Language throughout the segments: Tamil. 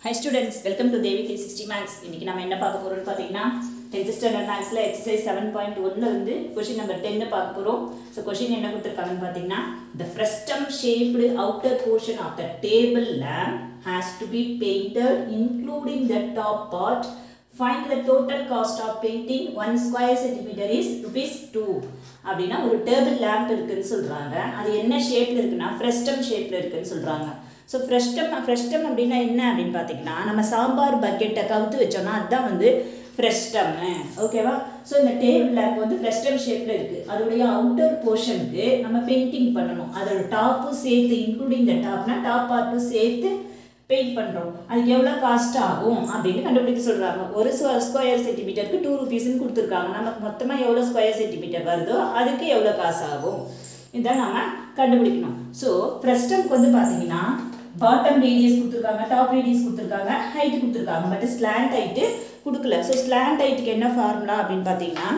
high students welcome to Devi three sixty maths இன்னைக்கு நம்ம என்ன பார்க்க போறோம்னு பார்த்தீங்கன்னா டென்த் ஸ்டாண்டர்ட் மேக்ஸில் எக்ஸசைஸ் செவன் பாயிண்ட் ஒன்ல வந்து கொஷின் நம்பர் டென்னு பார்க்க போகிறோம் ஸோ கொஷின் என்ன கொடுத்துருக்காங்கன்னு பார்த்தீங்கன்னா the frustum shaped outer portion of the table lamp has to be painted including the top part find the total cost of painting one square centimetre is rupees two அப்படின்னா ஒரு டேபிள் லேம்ப் இருக்குன்னு சொல்கிறாங்க அது என்ன ஷேப்பில் இருக்குன்னா ஃப்ரெஸ்டம் ஷேப்பில் இருக்குன்னு சொல்கிறாங்க ஸோ ஃப்ரெஸ்டம் ஃப்ரெஸ்டம் அப்படின்னா என்ன அப்படின்னு பார்த்தீங்கன்னா நம்ம சாம்பார் பக்கெட்டை கவுத்து வச்சோம்னா அதுதான் வந்து ஃப்ரெஸ்டம் ஓகேவா ஸோ இந்த டேபிள் லேம்ப் வந்து ஃப்ரெஸ்டம் ஷேப்பில் இருக்குது அதோடைய அவுட்டர் போர்ஷனுக்கு நம்ம பெயிண்டிங் பண்ணணும் அதோட டாப்பும் சேர்த்து இன்க்ளூடிங் த டாப்னா டாப் பார்ட்டும் சேர்த்து பெயிண்ட் பண்ணுறோம் அதுக்கு எவ்வளோ காஸ்ட் ஆகும் அப்படின்னு கண்டுபிடிக்க சொல்கிறாங்க ஒரு ஸ்கொயர் சென்டிமீட்டருக்கு டூ ருபீஸ்னு கொடுத்துருக்காங்க நமக்கு மொத்தமாக எவ்வளோ ஸ்கொயர் சென்டிமீட்டர் வருதோ அதுக்கு எவ்வளோ காசு ஆகும் இதான் நம்ம கண்டுபிடிக்கணும் ஸோ ஃப்ரெஸ்டம்க்கு வந்து பார்த்தீங்கன்னா பாட்டம் ரேடியஸ் கொடுத்துருக்காங்க டாப் ரேடியஸ் கொடுத்துருக்காங்க ஹைட்டு கொடுத்துருக்காங்க பட் ஸ்லாண்ட் ஹைட்டு கொடுக்கல ஸோ ஸ்லாண்ட் ஹைட்டுக்கு என்ன ஃபார்முலா அப்படின்னு பார்த்தீங்கன்னா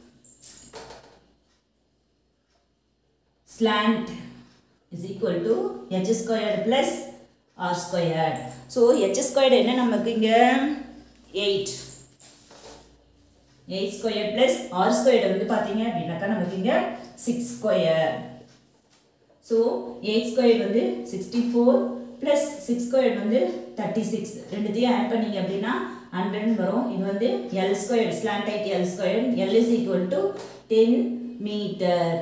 slant is equal to H squared plus R squared so H squared என்ன நமக்கு இங்கே eight eight square plus R squared வந்து பார்த்தீங்க அப்படின்னாக்கா நமக்கு இங்கே six square so eight square வந்து sixty four plus six square வந்து தேர்ட்டி சிக்ஸ் ரெண்டுத்தையும் ஆட் பண்ணீங்க அப்படின்னா ஹண்ட்ரட்னு வரும் இது வந்து L square slant height L square L is equal to ten metre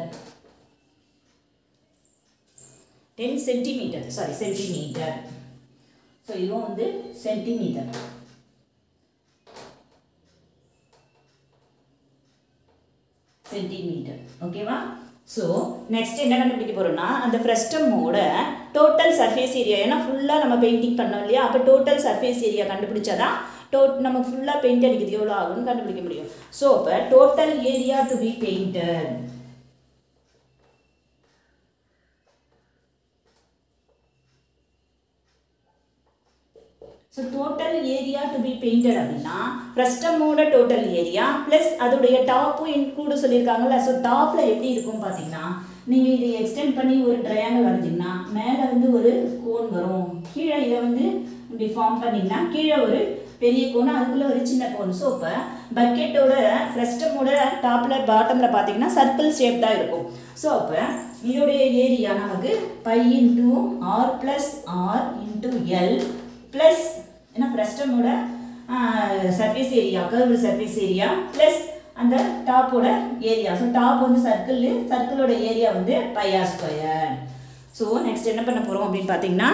ten centimetre sorry centimetre so இதுவும் வந்து சென்டிமீட்டர் சென்டிமீட்டர் ஓகேவா ஸோ நெக்ஸ்ட் என்ன கண்டுபிடிக்க போகிறோம்னா அந்த ஃப்ரெஸ்டமோட டோட்டல் சர்ஃபேஸ் ஏரியா ஏன்னா ஃபுல்லாக நம்ம பெயிண்டிங் பண்ணோம் இல்லையா அப்போ டோட்டல் சர்ஃபேஸ் ஏரியா கண்டுபிடிச்சாதான் டோ நம்ம ஃபுல்லாக பெயிண்ட் அடிக்கிறது எவ்வளோ ஆகும்னு கண்டுபிடிக்க முடியும் ஸோ இப்போ total area to be painted so total area to be painted அப்படின்னா ஃப்ரஸ்டமோட டோட்டல் ஏரியா ப்ளஸ் அதோடைய டாப்பும் இன்க்ளூடு சொல்லியிருக்காங்கல்ல ஸோ டாப்பில் எப்படி இருக்கும் பார்த்தீங்கன்னா நீங்கள் இதை எக்ஸ்டெண்ட் பண்ணி ஒரு ட்ரையாங்கிள் வரைஞ்சிங்கன்னா மேலே வந்து ஒரு கோன் வரும் கீழே இதை வந்து இப்படி ஃபார்ம் பண்ணிங்கன்னா கீழே ஒரு பெரிய கோன் அதுக்குள்ளே ஒரு சின்ன கோன் ஸோ இப்போ பக்கெட்டோட ஃப்ரெஸ்டமோட டாப்பில் பாட்டமில் பார்த்தீங்கன்னா சர்க்கிள் ஷேப் தான் இருக்கும் ஸோ அப்போ இதோடைய ஏரியா நமக்கு pi into R plus R into L plus ஏன்னா ஃப்ரெஸ்டமோட surface area curve surface area plus அந்த டாப்போட ஏரியா ஸோ டாப் வந்து சர்க்கிள் சர்க்கிளோட ஏரியா வந்து பையா ஸ்கொயர் ஸோ நெக்ஸ்ட் என்ன பண்ண போகிறோம் அப்படின்னு பார்த்தீங்கன்னா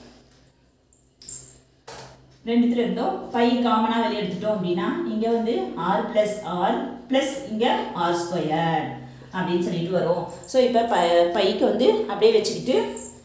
ரெண்டுத்துல இருந்தோம் பை காமனாக வெளியே எடுத்துட்டோம் அப்படின்னா இங்கே வந்து ஆர் ப்ளஸ் ஆர் ப்ளஸ் இங்கே ஆர் ஸ்கொயர் அப்படின்னு சொல்லிட்டு வரும் ஸோ இப்போ ப பைக்கு வந்து அப்படியே வச்சுக்கிட்டு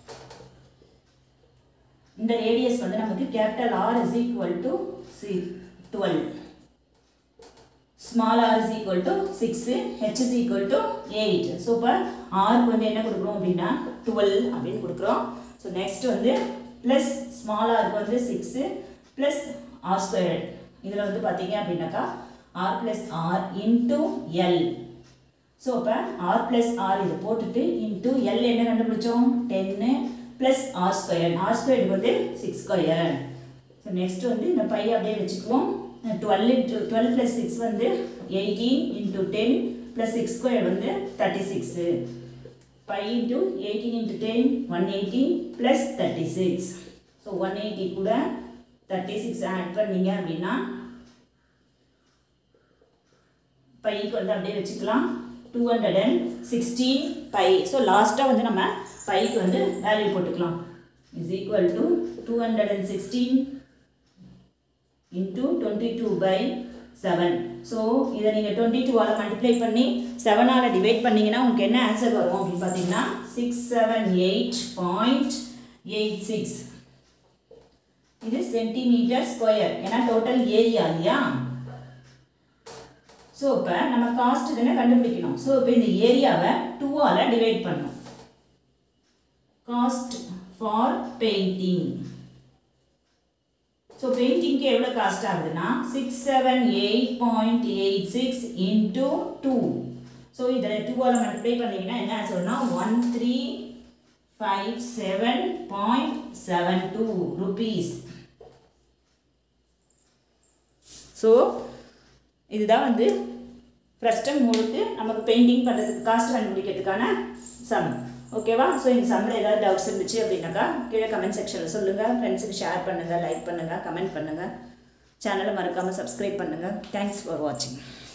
இந்த ரேடியஸ் வந்து நமக்கு capital R is equal to சி twelve small R is equal to six H is equal to eight so இப்போ ஆருக்கு வந்து என்ன கொடுக்குறோம் அப்படின்னா டுவெல் அப்படின்னு கொடுக்குறோம் ஸோ நெக்ஸ்ட் வந்து ப்ளஸ் ஸ்மால் ஆருக்கு வந்து சிக்ஸு ப்ளஸ் ஆர் ஸ்கொயர் இதில் வந்து பார்த்தீங்க அப்படின்னாக்கா R plus R into L so இப்போ ஆர் ப்ளஸ் ஆர் இது போட்டுட்டு இன்டூ எல் என்ன கண்டுபிடிச்சோம் டென்னு plus R square R square வந்து சிக்ஸ் ஸ்கொயர் ஸோ நெக்ஸ்ட் வந்து இந்த பை அப்படியே வச்சுக்குவோம் twelve into twelve plus six வந்து eighteen into ten plus six square வந்து thirty six pi into eighteen into ten one eighteen plus thirty six so one eighty கூட தேர்ட்டி சிக்ஸ் ஆட் பண்ணீங்க அப்படின்னா பைக்கு வந்து அப்படியே வச்சுக்கலாம் two hundred and sixteen pi so லாஸ்ட்டாக வந்து நம்ம பைக்கு வந்து வேல்யூ போட்டுக்கலாம் is equal to two hundred and sixteen into twenty two by seven so இதை நீங்கள் டுவெண்ட்டி டூவால் மல்டிப்ளை பண்ணி செவனால் டிவைட் பண்ணிங்கன்னா உங்களுக்கு என்ன ஆன்சர் வரும் அப்படின்னு பார்த்தீங்கன்னா six seven eight point eight six இது சென்டிமீட்டர் ஸ்கொயர் ஏன்னா டோட்டல் ஏரியா இல்லையா ஸோ இப்போ நம்ம காஸ்ட் தானே கண்டுபிடிக்கணும் ஸோ இப்போ இந்த ஏரியாவை டூவால் டிவைட் பண்ணணும் காஸ்ட் ஃபார் பெயிண்டிங் ஸோ பெயிண்டிங்க்கு எவ்வளோ காஸ்ட் ஆகுதுன்னா six seven eight point eight six into two so இதில் டூவால் மல்டிப்ளை பண்ணிங்கன்னா என்ன சொன்னால் one three five seven point seven two rupees so இதுதான் வந்து ஃப்ரஸ்டம் மூணுக்கு நமக்கு பெயிண்டிங் பண்ணுறதுக்கு காஸ்ட் கண்டுபிடிக்கிறதுக்கான சம் ஓகேவா ஸோ இந்த சம்மில் ஏதாவது டவுட்ஸ் இருந்துச்சு அப்படின்னாக்கா கீழே கமெண்ட் செக்ஷனில் சொல்லுங்கள் ஃப்ரெண்ட்ஸுக்கு ஷேர் பண்ணுங்கள் லைக் பண்ணுங்கள் கமெண்ட் பண்ணுங்கள் சேனலை மறக்காமல் சப்ஸ்கிரைப் பண்ணுங்கள் தேங்க்ஸ் ஃபார் வாட்சிங்